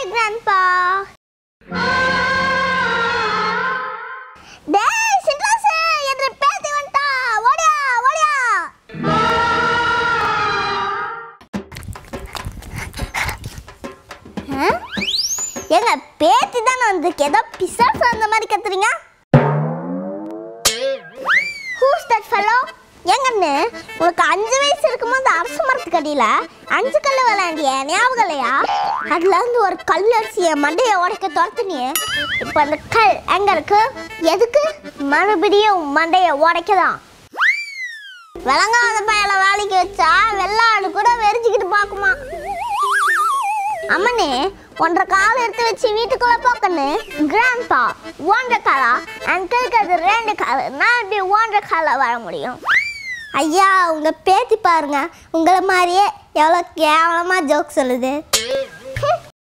Grandpa டேய் சின்ராசு என்ற பேத்தி வந்துட்டா ஓடியா ஓடியா ஆ? ஏங்க பேத்தி தானே வந்திருக்கு ஏதோ பிசாசு அந்த மாதிரி கத்துறீங்க ஹூஸ் தட் ஃபெலோ ஏங்கண்ணு உனக்கு அஞ்சு வயசு இருக்கும்போது அரசு மரத்துக்கு அடியில அஞ்சு கல் விளையாண்டிய ஞாபகம் இல்லையா அதுல இருந்து ஒரு கல் அரிசி என் மண்டையை உடைக்க துரத்துனியே இப்போ அந்த கல் எங்க இருக்கு எதுக்கு மறுபடியும் மண்டையை உடைக்கதான் விளங்காத பயல வேலைக்கு வச்சா வெள்ளாடு கூட வெறிஞ்சிக்கிட்டு பார்க்குமா அம்மனே ஒன்றரை கால் எடுத்து வச்சு வீட்டுக்குள்ள போக்கன்னு கிராண்ட்பா ஒன்றரை காலா அங்கிளுக்கு அது ரெண்டு கால் நான் இப்படி ஒன்றரை கால வர முடியும் ஐயா உங்க பேத்தி பாருங்க உங்களை மாதிரியே எவ்வளோ கேவலமா ஜோக் சொல்லுது